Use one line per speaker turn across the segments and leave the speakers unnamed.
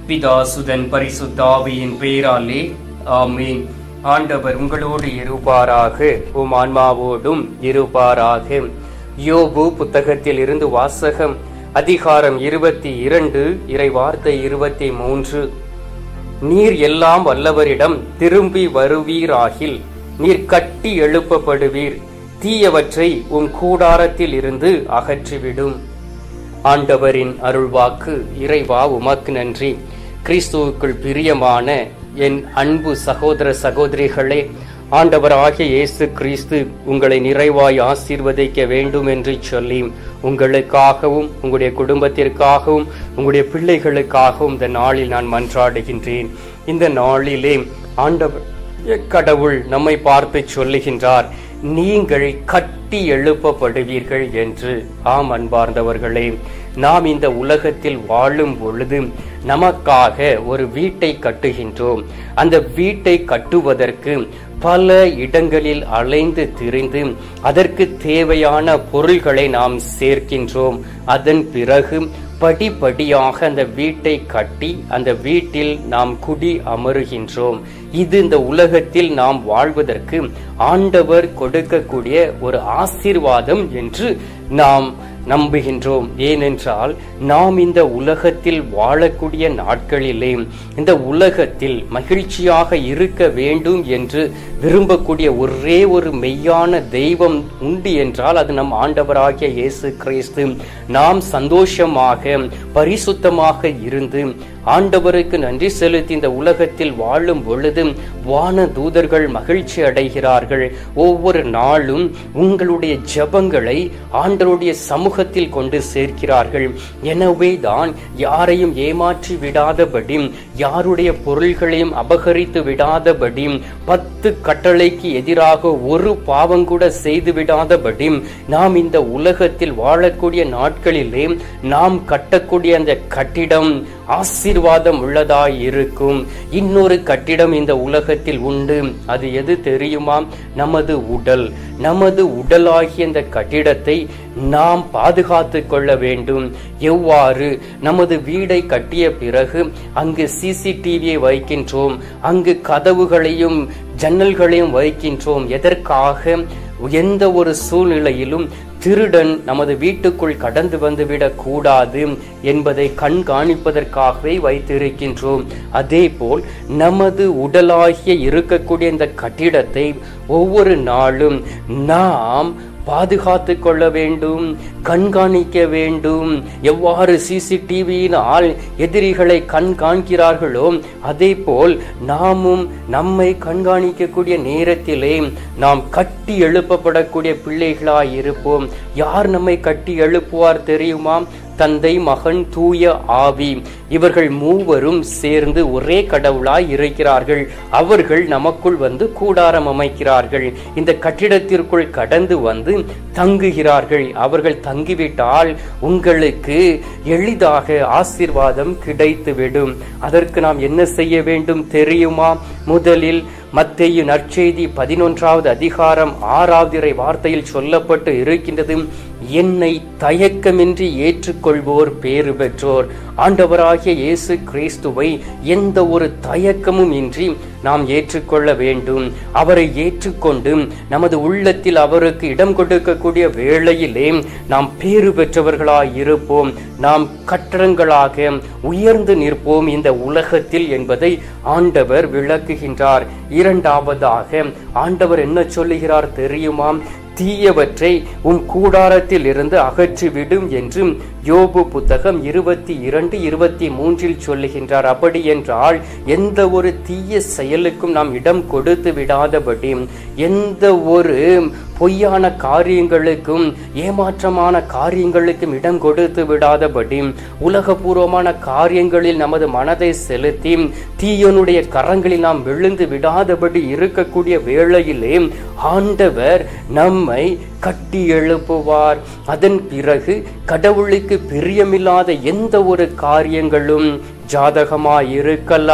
பிதாசுதன் பரிசுத்தாவியின் பேராலே ஆமீன் ஆண்டவர் உங்களோடு இருப்பாராக உம் ஆன்மாவோடும் இருப்பாராக யோபு புத்தகத்தில் இருந்து வாசகம் அதிகாரம் இருபத்தி இரண்டு இறை வார்த்தை இருபத்தி மூன்று நீர் எல்லாம் வல்லவரிடம் திரும்பி வருவீராகில் நீர் கட்டி எழுப்பப்படுவீர் தீயவற்றை உன் கூடாரத்தில் இருந்து அகற்றிவிடும் ஆண்டவரின் அருள்வாக்கு இறைவா உமக்கு நன்றி கிறிஸ்துவுக்குள் பிரியமான என் அன்பு சகோதர சகோதரிகளே ஆண்டவராகிய இயேசு கிறிஸ்து உங்களை நிறைவாய் ஆசீர்வதிக்க வேண்டும் என்று சொல்லி உங்களுக்காகவும் உங்களுடைய குடும்பத்திற்காகவும் உங்களுடைய பிள்ளைகளுக்காகவும் இந்த நாளில் நான் மன்றாடுகின்றேன் இந்த நாளிலே ஆண்டவர் கடவுள் நம்மை பார்த்து சொல்லுகின்றார் நீங்கள் கட்டி எழுப்பப்படுவீர்கள் என்று ஆம் அன்பார்ந்தவர்களே நாம் இந்த உலகத்தில் வாழும் பொழுது நமக்காக ஒரு வீட்டை கட்டுகின்றோம் அந்த வீட்டை கட்டுவதற்கு பல இடங்களில் அலைந்து திரிந்து அதற்கு தேவையான பொருள்களை நாம் சேர்க்கின்றோம் அதன் பிறகு படிப்படியாக அந்த வீட்டை கட்டி அந்த வீட்டில் நாம் குடி அமருகின்றோம் இது இந்த உலகத்தில் நாம் வாழ்வதற்கு ஆண்டவர் கொடுக்கக்கூடிய ஒரு ஆசீர்வாதம் என்று நாம் நம்புகின்றோம் ஏனென்றால் நாம் இந்த உலகத்தில் வாழக்கூடிய நாட்களிலே இந்த உலகத்தில் மகிழ்ச்சியாக இருக்க வேண்டும் என்று விரும்பக்கூடிய ஒரே ஒரு மெய்யான தெய்வம் உண்டு என்றால் அது நம் ஆண்டவராகிய இயேசு கிறிஸ்து நாம் சந்தோஷமாக பரிசுத்தமாக இருந்து ஆண்டவருக்கு நன்றி செலுத்தி இந்த உலகத்தில் வாழும் பொழுது வான தூதர்கள் மகிழ்ச்சி அடைகிறார்கள் ஒவ்வொரு நாளும் உங்களுடைய ஜபங்களை ஆண்டவருடைய சமூகத்தில் கொண்டு சேர்க்கிறார்கள் எனவே தான் யாரையும் ஏமாற்றி விடாதபடி யாருடைய பொருள்களையும் அபகரித்து விடாதபடி பத்து கட்டளைக்கு எதிராக ஒரு பாவம் கூட செய்து விடாதபடி நாம் இந்த உலகத்தில் வாழக்கூடிய நாட்களிலே நாம் கட்டக்கூடிய அந்த கட்டிடம் ஆசீர்வாதம் உள்ளதாய் இருக்கும் இன்னொரு கட்டிடம் இந்த உலகத்தில் உண்டு அது எது தெரியுமா நமது உடல் நமது உடலாகிய இந்த கட்டிடத்தை நாம் பாதுகாத்து கொள்ள வேண்டும் எவ்வாறு நமது வீடை கட்டிய பிறகு அங்கு சிசிடிவியை வைக்கின்றோம் அங்கு கதவுகளையும் ஜன்னல்களையும் வைக்கின்றோம் எதற்காக எந்த ஒரு சூழ்நிலையிலும் திருடன் நமது வீட்டுக்குள் கடந்து வந்துவிடக் கூடாது என்பதை கண்காணிப்பதற்காகவே வைத்திருக்கின்றோம் அதே போல் நமது உடலாகிய இருக்கக்கூடிய இந்த கட்டிடத்தை ஒவ்வொரு நாளும் நாம் பாதுகாத்து கொள்ள வேண்டும் கண்காணிக்க வேண்டும் எவ்வாறு சிசிடிவியினால் எதிரிகளை கண்காணிக்கிறார்களோ அதே போல் நாமும் நம்மை கண்காணிக்கக்கூடிய நேரத்திலே நாம் கட்டி எழுப்பப்படக்கூடிய பிள்ளைகளாய் இருப்போம் யார் நம்மை கட்டி எழுப்புவார் தெரியுமா தந்தை மகன் தூய ஆவி இவர்கள் மூவரும் சேர்ந்து ஒரே கடவுளாய் இருக்கிறார்கள் அவர்கள் நமக்குள் வந்து கூடாரம் அமைக்கிறார்கள் இந்த கட்டிடத்திற்குள் கடந்து வந்து தங்குகிறார்கள் அவர்கள் தங்கிவிட்டால் உங்களுக்கு எளிதாக ஆசீர்வாதம் கிடைத்துவிடும் அதற்கு நாம் என்ன செய்ய வேண்டும் தெரியுமா முதலில் மத்தேயு நற்செய்தி பதினொன்றாவது அதிகாரம் ஆறாவது இறை வார்த்தையில் சொல்லப்பட்டு இருக்கின்றது என்னை தயக்கமின்றி ஏற்றுக்கொள்வோர் பேறு பெற்றோர் ஆண்டவராகிய இயேசு கிறிஸ்துவை எந்த ஒரு தயக்கமும் இன்றி நாம் ஏற்றுக்கொள்ள வேண்டும் அவரை ஏற்றுக்கொண்டு நமது உள்ளத்தில் அவருக்கு இடம் கொடுக்கக்கூடிய வேளையிலே நாம் பேறு பெற்றவர்களாய் இருப்போம் நாம் கட்டடங்களாக உயர்ந்து நிற்போம் இந்த உலகத்தில் என்பதை ஆண்டவர் விளக்குகின்றார் இரண்டாவதாக ஆண்டவர் என்ன சொல்லுகிறார் தெரியுமா தீயவற்றை உன் கூடாரத்தில் இருந்து அகற்றிவிடும் என்று யோபு புத்தகம் இருபத்தி இரண்டு இருபத்தி மூன்றில் சொல்லுகின்றார் அப்படி என்றால் எந்த ஒரு தீய செயலுக்கும் நாம் இடம் கொடுத்து விடாதபடி எந்த ஒரு பொய்யான காரியங்களுக்கும் ஏமாற்றமான காரியங்களுக்கும் இடம் கொடுத்து விடாதபடி உலகபூர்வமான காரியங்களில் நமது மனதை செலுத்தி தீயனுடைய கரங்களில் நாம் விழுந்து விடாதபடி இருக்கக்கூடிய வேளையிலே ஆண்டவர் நம்மை கட்டி எழுப்புவார் அதன் பிறகு கடவுளுக்கு பிரியமில்லாத எந்த ஒரு காரியங்களும் ஜாதகமாய் இருக்கலாம்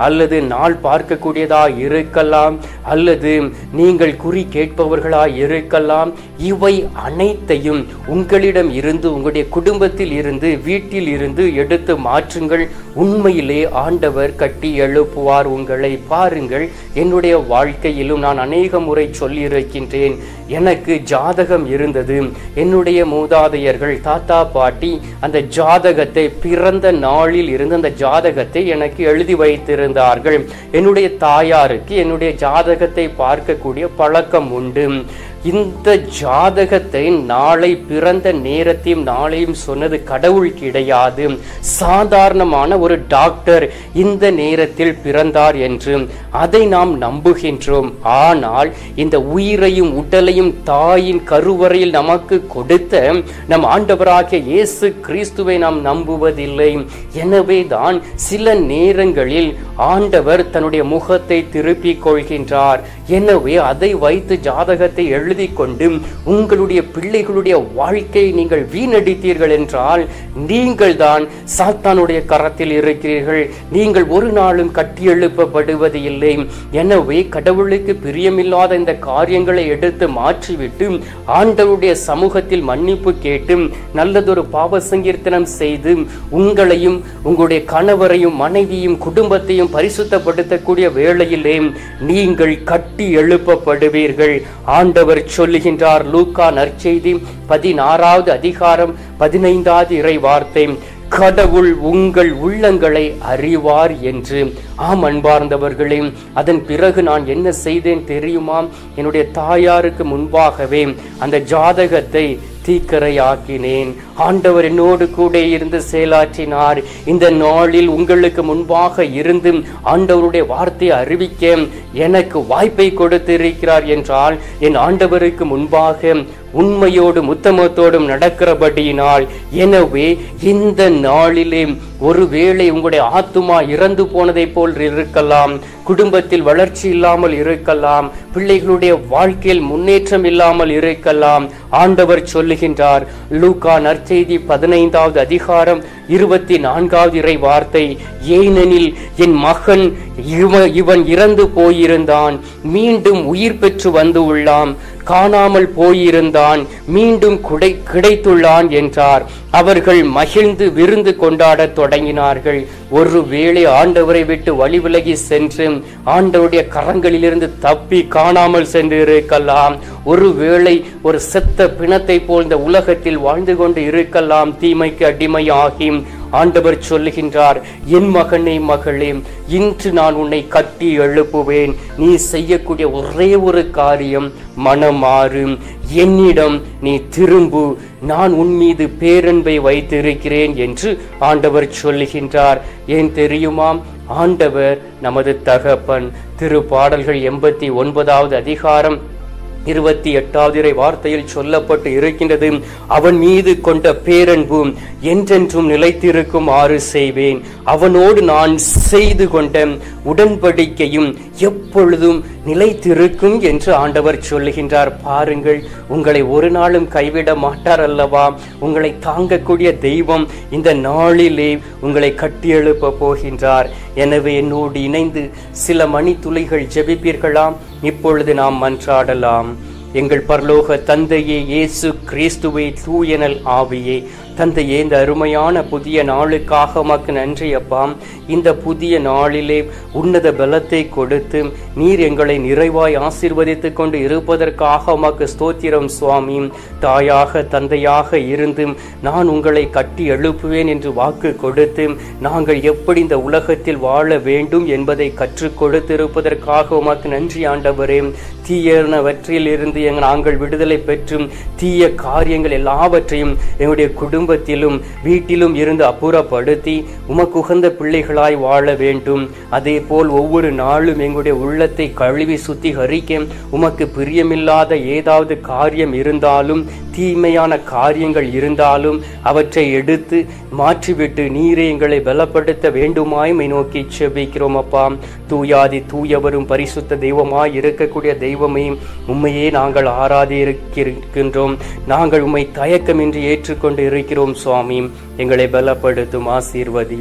அல்லது நாள் பார்க்கக்கூடியதா இருக்கலாம் அல்லது நீங்கள் குறி கேட்பவர்களா இருக்கலாம் இவை அனைத்தையும் உங்களிடம் இருந்து உங்களுடைய குடும்பத்தில் இருந்து வீட்டில் இருந்து எடுத்து மாற்றுங்கள் உண்மையிலே ஆண்டவர் கட்டி எழுப்புவார் உங்களை பாருங்கள் என்னுடைய வாழ்க்கையிலும் நான் அநேக முறை சொல்லியிருக்கின்றேன் எனக்கு ஜாதகம் இருந்தது என்னுடைய மூதாதையர்கள் தாத்தா பாட்டி அந்த ஜாதகத்தை பிறந்த நாளில் இருந்து அந்த ஜாதகத்தை எனக்கு எழுதி வைத்திருந்தார்கள் என்னுடைய தாயாருக்கு என்னுடைய ஜாதகத்தை பார்க்கக்கூடிய பழக்கம் உண்டு இந்த ஜாதகத்தை நாளை பிறந்த நேரத்தையும் நாளையும் சொன்னது கடவுள் கிடையாது சாதாரணமான ஒரு டாக்டர் இந்த நேரத்தில் பிறந்தார் என்று அதை நாம் நம்புகின்றோம் ஆனால் இந்த உயிரையும் உடலையும் தாயின் கருவறையில் நமக்கு கொடுத்த நம் ஆண்டவராகிய இயேசு கிறிஸ்துவை நாம் நம்புவதில்லை எனவே தான் சில நேரங்களில் ஆண்டவர் தன்னுடைய முகத்தை திருப்பிக் கொள்கின்றார் எனவே அதை வைத்து ஜாதகத்தை எழுதி கொண்டு உங்களுடைய பிள்ளைகளுடைய வாழ்க்கையை நீங்கள் வீணடித்தீர்கள் என்றால் நீங்கள் தான் சாத்தானுடைய கரத்தில் இருக்கிறீர்கள் நீங்கள் ஒரு நாளும் கட்டி எழுப்பப்படுவது இல்லை எனவே கடவுளுக்கு பிரியமில்லாத இந்த காரியங்களை எடுத்து மாற்றிவிட்டு ஆண்டவருடைய சமூகத்தில் மன்னிப்பு கேட்டு நல்லதொரு பாவ சங்கீர்த்தனம் செய்து உங்களையும் உங்களுடைய கணவரையும் மனைவியும் குடும்பத்தையும் பரிசுத்தப்படுத்தக்கூடிய வேளையிலே நீங்கள் கட்டி எழுப்பப்படுவீர்கள் ஆண்டவர் சொல்லுகின்றார் லூக்கா நற்செய்தி பதினாறாவது அதிகாரம் பதினைந்தாவது இறை வார்த்தை கடவுள் உங்கள் உள்ளங்களை அறிவார் என்று ஆம் அன்பார்ந்தவர்களே அதன் பிறகு நான் என்ன செய்தேன் தெரியுமா என்னுடைய தாயாருக்கு முன்பாகவே அந்த ஜாதகத்தை தீக்கரையாக்கினேன் ஆண்டவர் என்னோடு கூட இருந்து செயலாற்றினார் இந்த நாளில் உங்களுக்கு முன்பாக இருந்து ஆண்டவருடைய வார்த்தையை அறிவிக்க எனக்கு வாய்ப்பை கொடுத்திருக்கிறார் என்றால் என் ஆண்டவருக்கு முன்பாக உண்மையோடு முத்தமத்தோடும் நடக்கிறபடியினால் எனவே இந்த நாளிலே ஒருவேளை உங்களுடைய ஆத்துமா இறந்து போனதை போல் இருக்கலாம் குடும்பத்தில் வளர்ச்சி இல்லாமல் இருக்கலாம் பிள்ளைகளுடைய வாழ்க்கையில் முன்னேற்றம் இல்லாமல் இருக்கலாம் ஆண்டவர் சொல்லுகின்றார் லூகா நற்செய்தி பதினைந்தாவது அதிகாரம் இருபத்தி நான்காவது இறை வார்த்தை ஏனெனில் என் மகன் இவன் இவன் இறந்து போயிருந்தான் மீண்டும் உயிர் பெற்று வந்து உள்ளாம் காணாமல் போயிருந்தான் மீண்டும் குடை கிடைத்துள்ளான் என்றார் அவர்கள் மகிழ்ந்து விருந்து கொண்டாடத் தொடங்கினார்கள் ஒருவேளை ஆண்டவரை விட்டு வழி விலகி சென்று ஆண்டவருடைய கரங்களிலிருந்து தப்பி காணாமல் சென்று இருக்கலாம் ஒருவேளை ஒரு செத்த பிணத்தை போல் இந்த உலகத்தில் வாழ்ந்து கொண்டு இருக்கலாம் தீமைக்கு அடிமையாகி ஆண்டவர் சொல்லுகின்றார் என் மகனே மகளே இன்று நான் உன்னை கட்டி எழுப்புவேன் நீ செய்யக்கூடிய ஒரே ஒரு காரியம் மனமாறு என்னிடம் நீ திரும்பு நான் உன் மீது பேரன்பை வைத்திருக்கிறேன் என்று ஆண்டவர் சொல்லுகின்றார் ஏன் தெரியுமா ஆண்டவர் நமது தகப்பன் திருப்பாடல்கள் எண்பத்தி ஒன்பதாவது அதிகாரம் இருபத்தி எட்டாவது இறை வார்த்தையில் சொல்லப்பட்டு இருக்கின்றது அவன் மீது கொண்ட பேரன்பு என்றென்றும் நிலைத்திருக்கும் ஆறு செய்வேன் அவனோடு நான் செய்து கொண்ட உடன்படிக்கையும் எப்பொழுதும் நிலைத்திருக்கும் என்று ஆண்டவர் சொல்லுகின்றார் பாருங்கள் உங்களை ஒரு நாளும் கைவிட மாட்டார் அல்லவா உங்களை தாங்கக்கூடிய தெய்வம் இந்த நாளிலே உங்களை கட்டி எழுப்ப போகின்றார் எனவே என்னோடு இணைந்து சில மணித்துளிகள் ஜெபிப்பீர்களாம் இப்பொழுது நாம் மன்றாடலாம் எங்கள் பரலோக தந்தையே இயேசு கிறிஸ்துவே தூயனல் ஆவியே தந்தையே இந்த அருமையான புதிய நாளுக்காக உமக்கு நன்றி அப்பா இந்த புதிய நாளிலே உன்னத பலத்தை கொடுத்து நீர் எங்களை நிறைவாய் ஆசீர்வதித்துக் கொண்டு இருப்பதற்காக உமக்கு ஸ்தோத்திரம் சுவாமி தாயாக தந்தையாக இருந்து நான் உங்களை கட்டி எழுப்புவேன் என்று வாக்கு கொடுத்து நாங்கள் எப்படி இந்த உலகத்தில் வாழ வேண்டும் என்பதை கற்றுக் கொடுத்திருப்பதற்காக உமக்கு நன்றி ஆண்டவரே தீயனவற்றில் இருந்து எங்கள் நாங்கள் விடுதலை பெற்றும் தீய காரியங்கள் எல்லாவற்றையும் எங்களுடைய குடும்பத்திலும் வீட்டிலும் இருந்து அப்புறப்படுத்தி உமக்கு உகந்த பிள்ளைகளாய் வாழ வேண்டும் அதே போல் ஒவ்வொரு நாளும் எங்களுடைய உள்ளத்தை கழுவி சுத்திகரிக்க உமக்கு பிரியமில்லாத ஏதாவது காரியம் இருந்தாலும் தீமையான காரியங்கள் இருந்தாலும் அவற்றை எடுத்து மாற்றிவிட்டு நீரே எங்களை பலப்படுத்த வேண்டுமாய் நோக்கி செபிக்கிறோம் அப்பா தூயாதி தூயவரும் பரிசுத்த தெய்வமாய் இருக்கக்கூடிய தெய்வமே உண்மையே நாங்கள் ஆராதி இருக்கின்றோம் நாங்கள் உம்மை தயக்கமின்றி ஏற்றுக்கொண்டு இருக்கிறோம் சுவாமி எங்களை பலப்படுத்தும் ஆசீர்வதியும்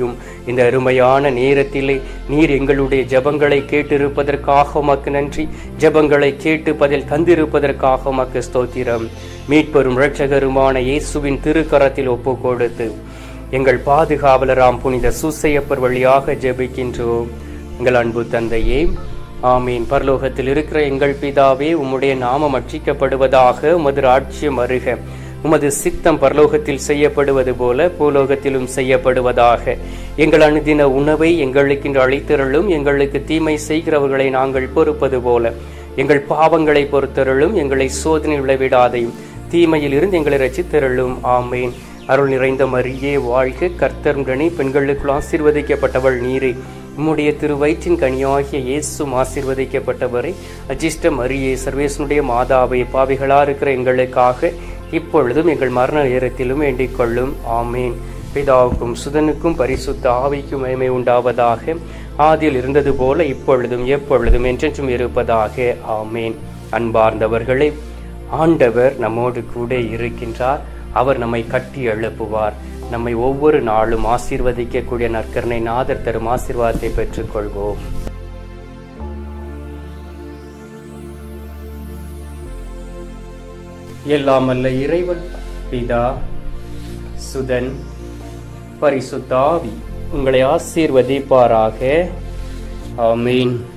இந்த அருமையான நேரத்திலே நீர் எங்களுடைய ஜெபங்களை கேட்டிருப்பதற்காக உமக்கு நன்றி ஜெபங்களை கேட்டு பதில் தந்திருப்பதற்காக உமக்கு ஸ்தோத்திரம் மீட்பெரும் இரட்சகருமான இயேசுவின் திருக்கரத்தில் ஒப்பு கொடுத்து எங்கள் பாதுகாவலராம் புனித சூசையப்பர் வழியாக ஜெபிக்கின்றோம் எங்கள் அன்பு தந்தையே ஆமீன் பரலோகத்தில் இருக்கிற எங்கள் பிதாவே உம்முடைய நாமம் அர்ச்சிக்கப்படுவதாக உமது ராட்சியம் அருக உமது சித்தம் பரலோகத்தில் செய்யப்படுவது போல பூலோகத்திலும் செய்யப்படுவதாக எங்கள் அனுதின உணவை எங்களுக்கு இன்று அளித்தருளும் எங்களுக்கு தீமை செய்கிறவர்களை நாங்கள் பொறுப்பது போல எங்கள் பாவங்களை பொறுத்தருளும் எங்களை சோதனை விளைவிடாதையும் தீமையில் இருந்து எங்களை ரசித்தருளும் ஆமேன் அருள் நிறைந்த மரியே வாழ்க கர்த்தருடனே பெண்களுக்குள் ஆசீர்வதிக்கப்பட்டவள் நீரே உம்முடைய திருவயிற்றின் கனியாகிய இயேசும் ஆசீர்வதிக்கப்பட்டவரை அஜிஷ்ட மரியே சர்வேசனுடைய மாதாவை பாவிகளா இருக்கிற எங்களுக்காக இப்பொழுதும் எங்கள் மரண நேரத்திலும் வேண்டிக் கொள்ளும் ஆமேன் பிதாவுக்கும் சுதனுக்கும் பரிசுத்த ஆவிக்கும் மகிமை உண்டாவதாக ஆதியில் இருந்தது போல இப்பொழுதும் எப்பொழுதும் என்றென்றும் இருப்பதாக ஆமேன் அன்பார்ந்தவர்களே ஆண்டவர் நம்மோடு கூட இருக்கின்றார் அவர் நம்மை கட்டி எழுப்புவார் நம்மை ஒவ்வொரு நாளும் ஆசீர்வதிக்கக்கூடிய நற்கரணை நாதர் தரும் ஆசீர்வாதத்தை பெற்றுக்கொள்வோம் எல்லாம் அல்ல இறைவன் பிதா சுதன் பரிசுத்தாவி உங்களை ஆசீர்வதிப்பாராக ஆமீன்